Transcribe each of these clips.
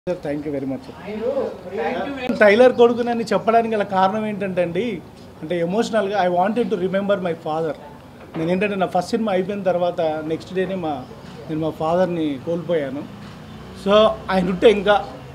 Sir thank you very much tailor కొడుకునని చెప్పడానికి గల కారణం ఏంటంటే అండి అంటే ఎమోషనల్గా I wanted to remember my father నేను ఏంటంటే నా ఫస్ట్ సినిమా అయిపోయిన తర్వాత నెక్స్ట్ డేనే మా నేను మా ఫాదర్ని కోల్పోయాను సో ఆయన ఉంటే ఇంకా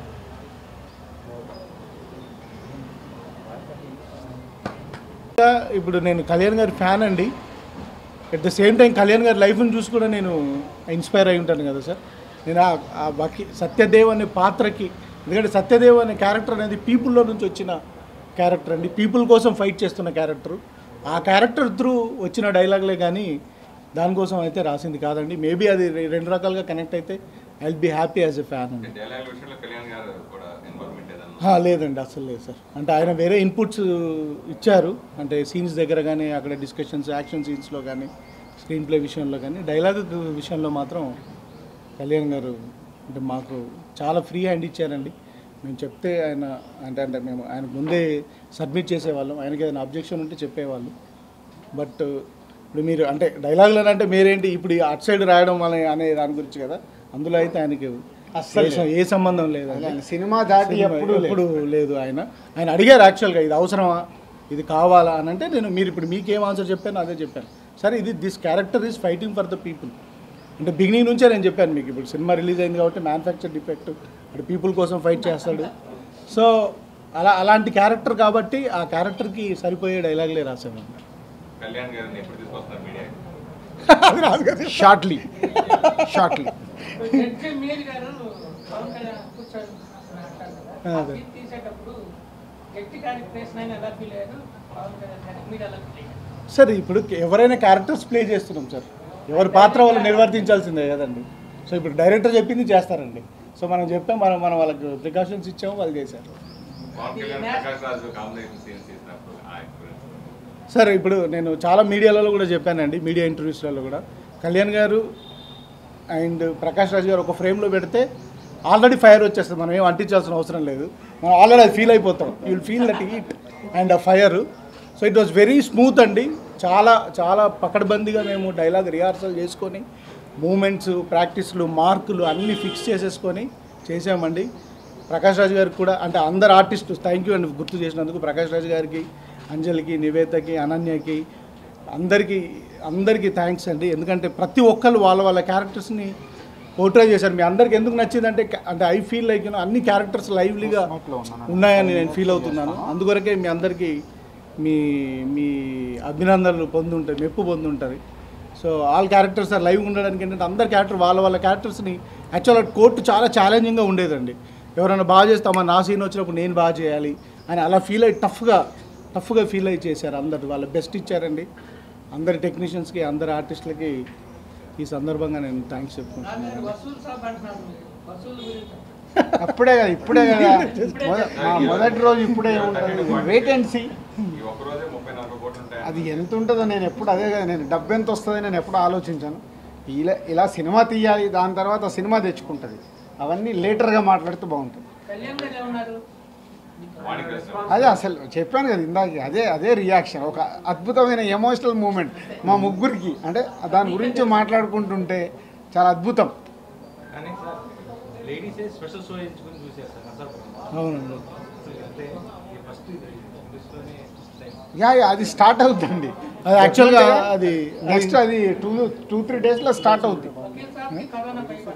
ఇంకా ఇప్పుడు నేను కళ్యాణ్ గారి ఫ్యాన్ అండి at the same time Kalyan గారి లైఫ్ని చూసి కూడా నేను ఇన్స్పైర్ అయి ఉంటాను కదా సార్ నేను ఆ- ఆ బకి సత్యదేవ్ అనే పాత్రకి ఎందుకంటే సత్యదేవ్ అనే క్యారెక్టర్ అనేది పీపుల్లో నుంచి వచ్చిన క్యారెక్టర్ అండి పీపుల్ కోసం ఫైట్ చేస్తున్న క్యారెక్టర్ ఆ క్యారెక్టర్ త్రూ వచ్చిన డైలాగ్లే కానీ దానికోసం అయితే రాసింది కాదండి మేబీ అది రె- రెండు రకాలుగా కనెక్ట్ అయితే I will be happy as a fan అండి డైలాగ్ విషయంలో కళ్యాణ్ గారు కూడా ఇన్వాల్వ్మెంట్ ఏదన్నా ఆ, లేదండి అసలు లేదు సార్ అంటే ఆయన వేరే ఇన్పుట్స్ ఇచ్చారు అంటే సీన్స్ దగ్గర కానీ అక్కడ డిస్కషన్స్ యాక్షన్ సీన్స్లో కానీ స్క్రీన్ ప్లే విషయంలో కానీ డైలాగ్ విషయంలో మాత్రం కళ్యాణ్ గారు అంటే మాకు చాలా ఫ్రీ హ్యాండ్ ఇచ్చారండి మేము చెప్తే ఆయన అంటే అంటే మేము ఆయన ముందే సబ్మిట్ చేసేవాళ్ళం ఆయనకి ఏదైనా అబ్జెక్షన్ ఉంటే చెప్పేవాళ్ళు బట్ ఇప్పుడు మీరు అంటే డైలాగులు అంటే మీరేంటి ఇప్పుడు ఈ అటు సైడ్ రాయడం అనే అనే దాని గురించి కదా అందులో అయితే ఆయనకి అస్సలు ఏ- ఏ సంబంధం లేదండి ఆయన సినిమా దాటి సినిమా ఎప్పుడు ఎప్పుడు లేదు ఆయన ఆయన అడిగారు యాక్చువల్గా ఇది అవసరమా ఇది కావాలా అని అంటే నేను మీరు ఇప్పుడు మీకేం ఆన్సర్ చెప్పాను అదే చెప్పాను సరే ఇది this character is fighting for the people అంటే బిగినింగ్ నుంచే నేను చెప్పాను మీకు ఇప్పుడు సినిమా రిలీజ్ అయింది కాబట్టి మ్యానుఫ్యాక్చర్ డిఫెక్ట్ అంటే పీపుల్ కోసం ఫైట్ చేస్తాడు సో అలా అలాంటి క్యారెక్టర్ కాబట్టి ఆ క్యారెక్టర్కి సరిపోయే డైలాగ్లే రాశాను కళ్యాణ్ గారిని ఎప్పుడు తీసుకొస్తున్నారు మీడియా అది రాదు కదా షార్ట్లీ షార్ట్లీ జడ్జి మీరు గారు పవన్ కళ్యాణ్ కూర్చొని అంటారు కదా అదే. అది తీసేటప్పుడు జడ్జి గారి ప్లేస్ నేను ఎలా ఫీల్ అయ్యాను పవన్ కళ్యాణ్ గారికి మీరు ఎలా ఫీల్ అయ్యారు సార్ ఇప్పుడు ఎవరైనా క్యారెక్టర్స్ ప్లే చేస్తున్నాం సార్ ఎవరి పాత్ర వాళ్ళు నిర్వర్తించాల్సిందే కదండి సో ఇప్పుడు డైరెక్టర్ చెప్పింది చేస్తారండి సో మనం చెప్పాం మనం మనం వాళ్ళకి ప్రికాషన్స్ ఇచ్చాము వాళ్ళు చేశారు పవన్ కళ్యాణ్ ప్రకాష్ రాజు కాంబినేషన్ సీన్స్ తీసినప్పుడు ఆ ఎక్స్పీరియన్స్ సార్ ఇప్పుడు నేను చాలా మీడియాలలో కూడా చెప్పానండి మీడియా ఇంటర్వ్యూస్లలో కూడా కళ్యాణ్ గారు అండ్ ప్రకాష్ రాజ్ గారు ఒక ఫ్రేమ్లో పెడితే ఆల్రెడీ ఫైర్ వచ్చేస్తుంది మనం ఏం అంటించాల్సిన అవసరం లేదు మనం ఆల్రెడీ అది ఫీల్ అయిపోతాం you will feel that heat and uh fire so it was very smooth అండి చాలా చాలా పకడ్బందీగా మేము డైలాగ్ రిహార్సల్ చేసుకొని మూమెంట్స్ ప్రాక్టీస్లు మార్కులు అన్నీ ఫిక్స్ చేసేసుకొని చేసామండి ప్రకాష్ రాజ్ గారికి కూడా అంటే అందరు ఆర్టిస్టు థ్యాంక్ యూ అండి గుర్తు చేసినందుకు ప్రకాష్ రాజ్ గారికి అంజలికి నివేతకి అనన్యకి అందరికీ అందరికీ థ్యాంక్స్ అండి ఎందుకంటే ప్రతి ఒక్కరు వాళ్ళ వాళ్ళ క్యారెక్టర్స్ని పోర్ట్రే చేశారు మీ అందరికి ఎందుకు నచ్చిందంటే క- అంటే ఐ ఫీల్ లైక్ యూనో అన్ని క్యారెక్టర్స్ లైవ్లీగా ఉన్నాయని నేను ఫీల్ అవుతున్నాను అందుకొరకే మీ అందరికీ మీ మీ అభినందనలు పొందుంటాయి మెప్పు పొందుంటారు so all characters are live ఉండడానికి ఏంటంటే అందరి క్యారెక్టర్ వాళ్ళ వాళ్ళ క్యారెక్టర్స్ని యాక్చువల్గా కోర్టు చాలా ఛాలెంజింగ్గా ఉండేదండి ఎవరైనా బాగా చేస్తామా నా సీన్ వచ్చినప్పుడు నేను బాగా చేయాలి అని అలా ఫీల్ అయ్యి టఫ్గా టఫ్గా ఫీల్ అయ్యి చేశారు అందరు వాళ్ళ బెస్ట్ ఇచ్చారండి అందరి టెక్నీషియన్స్కి అందరి ఆర్టిస్టులకి ఈ సందర్భంగా నేను థ్యాంక్స్ చెప్పుకుంటున్నాను మీరు వసూలు సాబ్ అంటున్నారు మీరు. వసూలు గురించి అప్పుడే కదా ఇప్పుడే కదా మొద- మా మొదటి రోజు ఇప్పుడే ఉంటుంది వెయిట్ అండ్ సీ ఈ ఒక్క రోజే ముప్పై నలభై కోట్లు ఉంటాయి అది ఎంత ఉంటుందో నేను ఎప్పుడు అదే కదా నేను డబ్బు ఎంత వస్తుందో నేను ఎప్పుడు ఆలోచించాను ఇలా ఇలా సినిమా తీయాలి దాని తర్వాత సినిమా తెచ్చుకుంటుంది అవన్నీ లేటర్గా మాట్లాడితే బాగుంటుంది కళ్యాణ్ గారు ఏమన్నారు వాడికి రెస్పాన్స్ అదే అసలు చెప్పాను కదా ఇందాక అదే అదే రియాక్షన్ ఒక అద్భుతమైన ఎమోషనల్ మూమెంట్ మా ముగ్గురికి అంటే దాని గురించి మాట్లాడుకుంటుంటే చాలా అద్భుతం కానీ సార్ లేడీసే స్పెషల్ షో ఎంచుకుని చూసారు సార్ నర్సాపురం అవునండి అంటే ఈ ఫస్ట్ ఇది ఇండస్ట్రీలోనే ఫస్ట్ టైం యా యా, అది స్టార్ట్ అవుతుంది అది యాక్చువల్గా అది నెక్స్ట్ అది టూ టూ త్రీ డేస్లో స్టార్ట్ అవుతుంది వకీల్ సాబ్కి కరోనా భయపడ్డారు